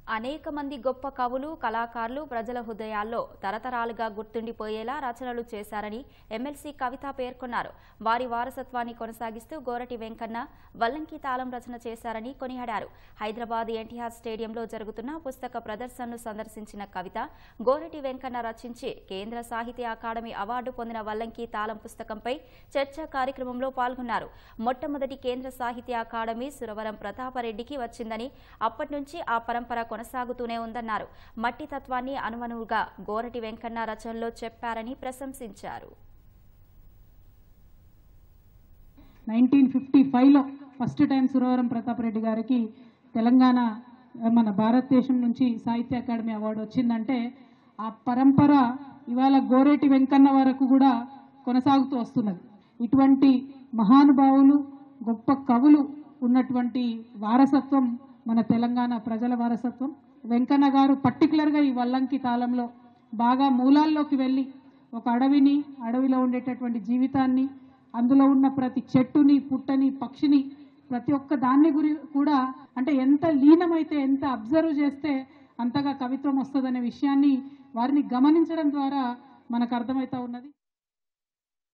అనేక మంది గొప్ప కవులు కళాకారులు ప్రజల హృదయాల్లో తరతరాలుగా గుర్తుండిపోయేలా రచనలు చేశారని ఎమ్మెల్సీ కవిత పేర్కొన్నారు వారి వారసత్వాన్ని కొనసాగిస్తూ గోరటి వెంకన్న వల్లంకి తాళం రచన చేశారని కొనియాడారు హైదరాబాద్ ఎన్టీఆర్ స్టేడియంలో జరుగుతున్న పుస్తక ప్రదర్శనను సందర్శించిన కవిత గోరటి వెంకన్న రచించి కేంద్ర సాహిత్య అకాడమీ అవార్డు పొందిన వల్లంకి తాళం పుస్తకంపై చర్చా కార్యక్రమంలో పాల్గొన్నారు మొట్టమొదటి కేంద్ర సాహిత్య అకాడమీ సురవరం ప్రతాపరెడ్డికి వచ్చిందని అప్పటి నుంచి ఆ పరంపర కొనసాగుతూనే ఉందన్నారు మట్టి తత్వాన్ని అనువనువుగా గోరటి వెంకన్న రచనలో చెప్పారని ప్రశంసించారు నైన్టీన్ ఫిఫ్టీ ఫైవ్లో ఫస్ట్ టైం సురవరం ప్రతాప్ రెడ్డి గారికి తెలంగాణ మన భారతదేశం నుంచి సాహిత్య అకాడమీ అవార్డు వచ్చిందంటే ఆ పరంపర ఇవాళ గోరేటి వెంకన్న వరకు కూడా కొనసాగుతూ వస్తున్నది ఇటువంటి మహానుభావులు గొప్ప కవులు ఉన్నటువంటి వారసత్వం మన తెలంగాణ ప్రజల వారసత్వం వెంకన్న గారు పర్టికులర్గా ఈ వల్లంకి తాళంలో బాగా మూలాల్లోకి వెళ్ళి ఒక అడవిని అడవిలో ఉండేటటువంటి జీవితాన్ని అందులో ఉన్న ప్రతి చెట్టుని పుట్టని పక్షిని ప్రతి ఒక్క దాన్ని గురి కూడా అంటే ఎంత లీనమైతే ఎంత అబ్జర్వ్ చేస్తే అంతగా కవిత్వం వస్తుందనే విషయాన్ని వారిని గమనించడం ద్వారా మనకు అర్థమవుతా ఉన్నది